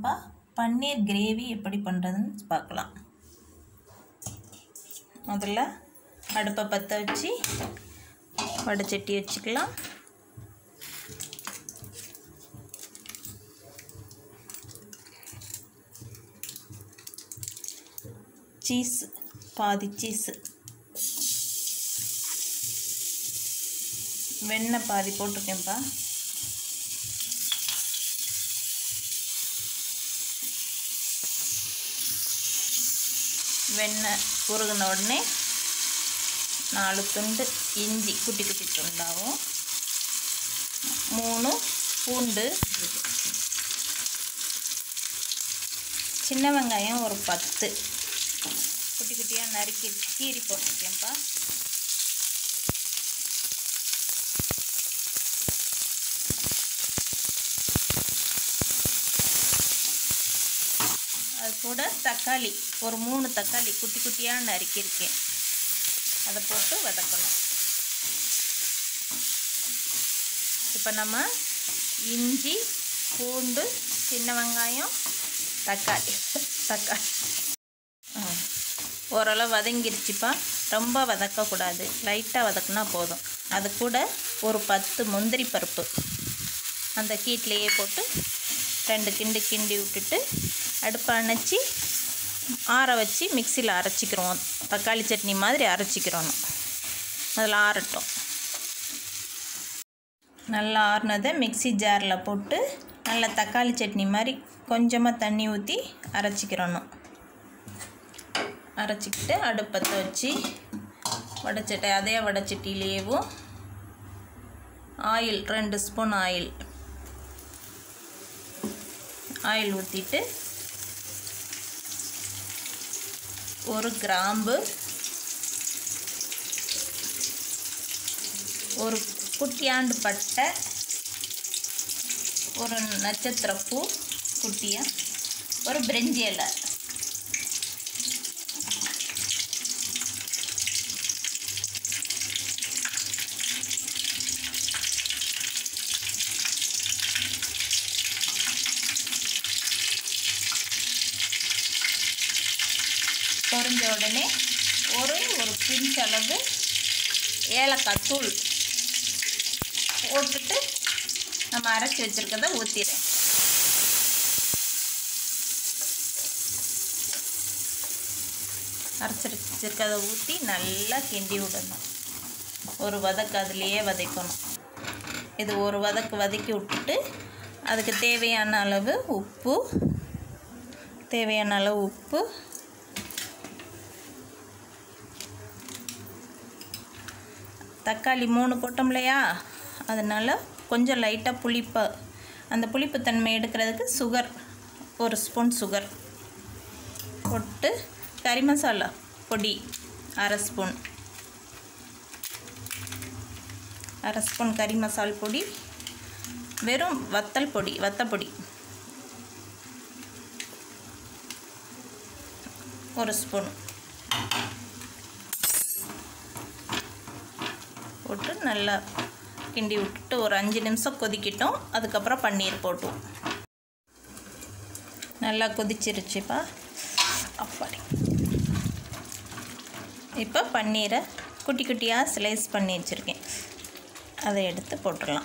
வாங்கப்பா பன்னீர் கிரேவி எப்படி பண்ணுறதுன்னு பார்க்கலாம் முதல்ல அடுப்பை பற்ற வச்சு வடைச்சட்டி வச்சுக்கலாம் சீஸ் பாதி சீஸு வெண்ணெய் பாதி போட்டிருக்கேன்ப்பா வெண்ணெய் உருகின உடனே நாலு துண்டு இஞ்சி குட்டி குட்டி துண்டாகும் மூணு பூண்டு சின்ன வெங்காயம் ஒரு பத்து குட்டி குட்டியாக நறுக்கி கீரி போட்டிருக்கேன்ப்பா அது கூட தக்காளி ஒரு மூணு தக்காளி குட்டி குட்டியாக நறுக்கியிருக்கேன் அதை போட்டு வதக்கணும் இப்போ நம்ம இஞ்சி பூண்டு சின்ன வெங்காயம் தக்காளி தக்காளி ஆ ஓரளவு வதங்கிருச்சுப்பா ரொம்ப வதக்கக்கூடாது லைட்டாக வதக்குனா போதும் அது கூட ஒரு பத்து முந்திரி பருப்பு அந்த கீட்லேயே போட்டு ரெண்டு கிண்டு கிண்டி விட்டுட்டு அடுப்பை அணைச்சி ஆற வச்சு மிக்சியில் அரைச்சிக்கிறோம் தக்காளி சட்னி மாதிரி அரைச்சிக்கிறோம் அதில் ஆறட்டும் நல்லா ஆறுனதை மிக்சி ஜாரில் போட்டு நல்லா தக்காளி சட்னி மாதிரி கொஞ்சமாக தண்ணி ஊற்றி அரைச்சிக்கிறணும் அரைச்சிக்கிட்டு அடுப்பத்தை வச்சு வடைச்சட்டை அதே வடைச்சட்டிலேயும் ஆயில் ரெண்டு ஸ்பூன் ஆயில் ஆயில் ஊற்றிட்டு ஒரு கிராம்பு ஒரு குட்டியாண்டு பட்டை ஒரு நட்சத்திரப்பூ குட்டியாக ஒரு பிரெஞ்சி இலை பொரிஞ்ச உடனே ஒரு ஒரு பிஞ்ச் அளவு ஏலக்காய் தூள் போட்டுட்டு நம்ம அரைச்சி வச்சுருக்கத ஊற்றிடுறேன் அரைச்சி வச்சுருக்கதை ஊற்றி நல்லா கிண்டி விடணும் ஒரு வதக்கு அதுலேயே வதக்கணும் இது ஒரு வதக்கு வதக்கி விட்டுட்டு அதுக்கு தேவையான அளவு உப்பு தேவையான அளவு உப்பு தக்காளி மூணு போட்டோம் இல்லையா அதனால் கொஞ்சம் லைட்டாக புளிப்பு அந்த புளிப்பு தன்மை எடுக்கிறதுக்கு சுகர் ஒரு ஸ்பூன் சுகர் போட்டு கறி மசாலா பொடி அரை ஸ்பூன் அரை ஸ்பூன் கறி மசால் பொடி வெறும் வத்தல் பொடி வத்தப்பொடி ஒரு ஸ்பூன் போட்டு நல்லா கிண்டி விட்டுட்டு ஒரு அஞ்சு நிமிஷம் கொதிக்கட்டும் அதுக்கப்புறம் பன்னீர் போட்டுவோம் நல்லா கொதிச்சிருச்சுப்பா அப்பாடி இப்போ பன்னீரை குட்டி குட்டியாக ஸ்லைஸ் பண்ணி வச்சுருக்கேன் அதை எடுத்து போட்டுடலாம்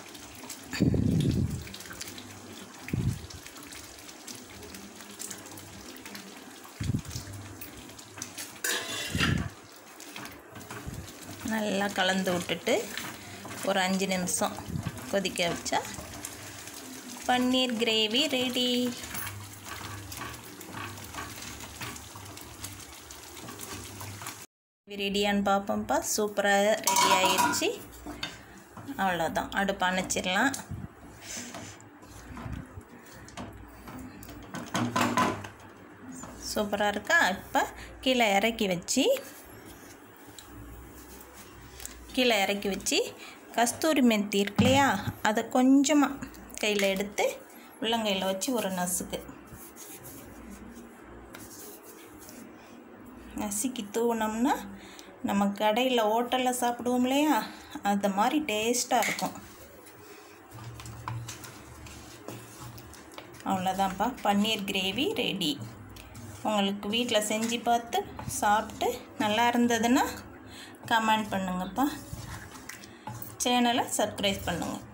நல்லா கலந்து விட்டுட்டு ஒரு அஞ்சு நிமிஷம் கொதிக்க வச்சா பன்னீர் கிரேவி ரெடி ரெடியான்னு பார்ப்போம்ப்பா சூப்பராக ரெடி ஆயிடுச்சு அவ்வளோதான் அடுப்பு அணைச்சிடலாம் சூப்பராக இருக்கா இப்போ கீழே இறக்கி வச்சு கீழே இறக்கி வச்சு கஸ்தூரி மெத்தி இருக்கு இல்லையா அதை கொஞ்சமாக கையில் எடுத்து உள்ளங்கையில் வச்சு ஒரு நசுக்கு நசுக்கி தூவினோம்னா நம்ம கடையில் ஹோட்டலில் சாப்பிடுவோம் இல்லையா அது மாதிரி டேஸ்ட்டாக இருக்கும் அவ்வளோதான்ப்பா பன்னீர் கிரேவி ரெடி உங்களுக்கு வீட்டில் செஞ்சு பார்த்து சாப்பிட்டு நல்லா இருந்ததுன்னா கமெண்ட் பண்ணுங்கப்பா சேனலை சப்ஸ்கிரைப் பண்ணுங்கள்